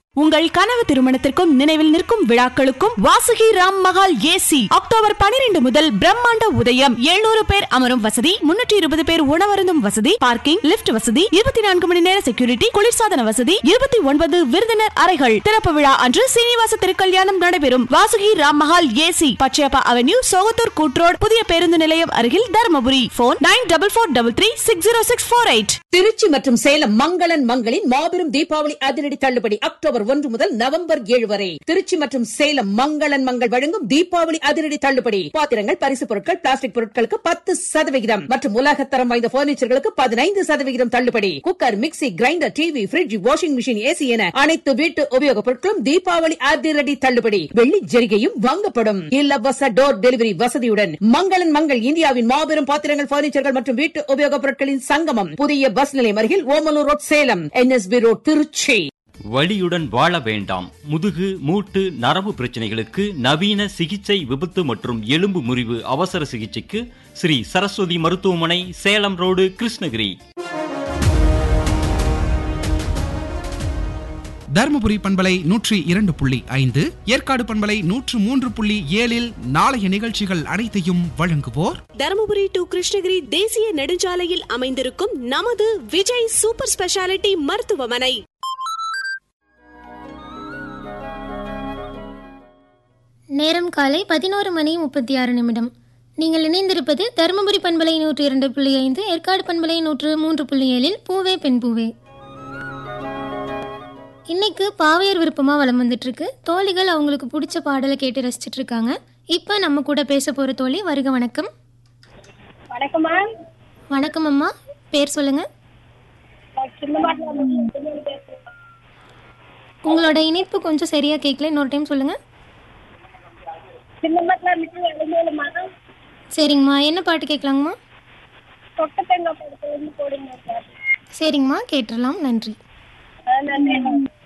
உங்கள் கனவு திருமணத்திற்கும் நினைவில் நிற்கும் விழாக்களுக்கும் வாசுகி ராம் மகால் ஏசி அக்டோபர் பனிரெண்டு முதல் பிரம்மாண்ட உதயம் 700 பேர் அமரும் வசதி முன்னூற்றி இருபது பேர் உணவருந்தும் வசதி பார்க்கிங் லிப்ட் வசதி இருபத்தி நான்கு மணி நேர செக்யூரிட்டி குளிர்சாதன வசதி இருபத்தி ஒன்பது விருந்தினர் அறைகள் திறப்பு விழா அன்று சீனிவாச திருக்கல்யாணம் நடைபெறும் வாசுகி ராம் மகால் ஏசி பச்சையப்பா அவென்யூ சோகத்தூர் கூட்ரோட் புதிய பேருந்து நிலையம் அருகில் Dharmapuri phone nine double four double three six zero six four eight Trichy மற்றும் சேலம் மங்களன் மங்களின் மாபெரும் தீபாவளி அதிரடி தள்ளுபடி அக்டோபர் ஒன்று முதல் நவம்பர் ஏழு வரை திருச்சி மற்றும் சேலம் மங்களன் மங்கள் வழங்கும் தீபாவளி அதிரடி தள்ளுபடி பாத்திரங்கள் பரிசு பொருட்கள் பிளாஸ்டிக் பொருட்களுக்கு பத்து சதவிகிதம் மற்றும் உலகத்தரம் வாய்ந்த பர்னிச்சர்களுக்கு பதினைந்து சதவிகிதம் தள்ளுபடி cooker mixie grinder TV fridge washing machine AC என அனைத்து வீட்டு உபயோகப் பொருட்களும் தீபாவளி அதிரடி தள்ளுபடி வெள்ளி ஜரிகையும் வாங்கப்படும் இலவச டோர் டெலிவரி வசதியுடன் மங்களன் மங்கள் இந்தியாவின் மாபெரும் பாத்திரங்கள் பர்னிச்சர்கள் மற்றும் வீட்டு உபயோகப் பொருட்களின் சங்கமம் புதிய பஸ் நிலையம் அருகில் Omalur road Salem NSB road Trichy வலியுடன் வாழ வேண்டாம் முதுகு மூட்டு நரம்பு பிரச்சனைகளுக்கு நவீன சிகிச்சை விபத்து மற்றும் எலும்பு முறிவு அவசர சிகிச்சைக்கு ஸ்ரீ சரஸ்வதி மருத்துவமனை சேலம் ரோடு கிருஷ்ணகிரி தருமபுரி பண்பலை நூற்றி இரண்டு புள்ளி ஐந்து ஏற்காடு பண்பலை நூற்று மூன்று புள்ளி ஏழில் நாளைய நிகழ்ச்சிகள் அனைத்தையும் வழங்குவோர் தருமபுரி டு கிருஷ்ணகிரி தேசிய நெடுஞ்சாலையில் அமைந்திருக்கும் நமது விஜய் சூப்பர் ஸ்பெஷாலிட்டி மருத்துவமனை நேரம் காலை பதினோரு மணி முப்பத்தி ஆறு நிமிடம் நீங்கள் இணைந்திருப்பது தருமபுரி பண்பலை நூற்று இரண்டு புள்ளி ஐந்து ஏற்காடு பண்பலை நூற்று மூன்று புள்ளி ஏழில் பூவே பெண் பூவே இன்னைக்கு பாவையர் விருப்பமாக வலம் வந்துட்டு இருக்கு தோழிகள் அவங்களுக்கு பிடிச்ச பாடலை கேட்டு ரசிச்சிட்டு இருக்காங்க இப்போ நம்ம கூட பேச போகிற தோழி வருக வணக்கம் வணக்கம்மா வணக்கம் அம்மா பேர் சொல்லுங்க நான் சின்னமாட்டில் வந்து பேசுகிறேன் உங்களோட இணைப்பு கொஞ்சம் சரியாக கேட்கல இன்னொரு டைம் சொல்லுங்க சின்னமாட்டில் மிட்டு எழுந்தேலுமா சரிங்கம்மா என்ன பாட்டு கேட்கலாங்கம்மா தொட்ட தேங்காய் படத்துல இருந்து போடுங்க சார் சரிங்கம்மா கேட்டுடலாம் நன்றி நன்றி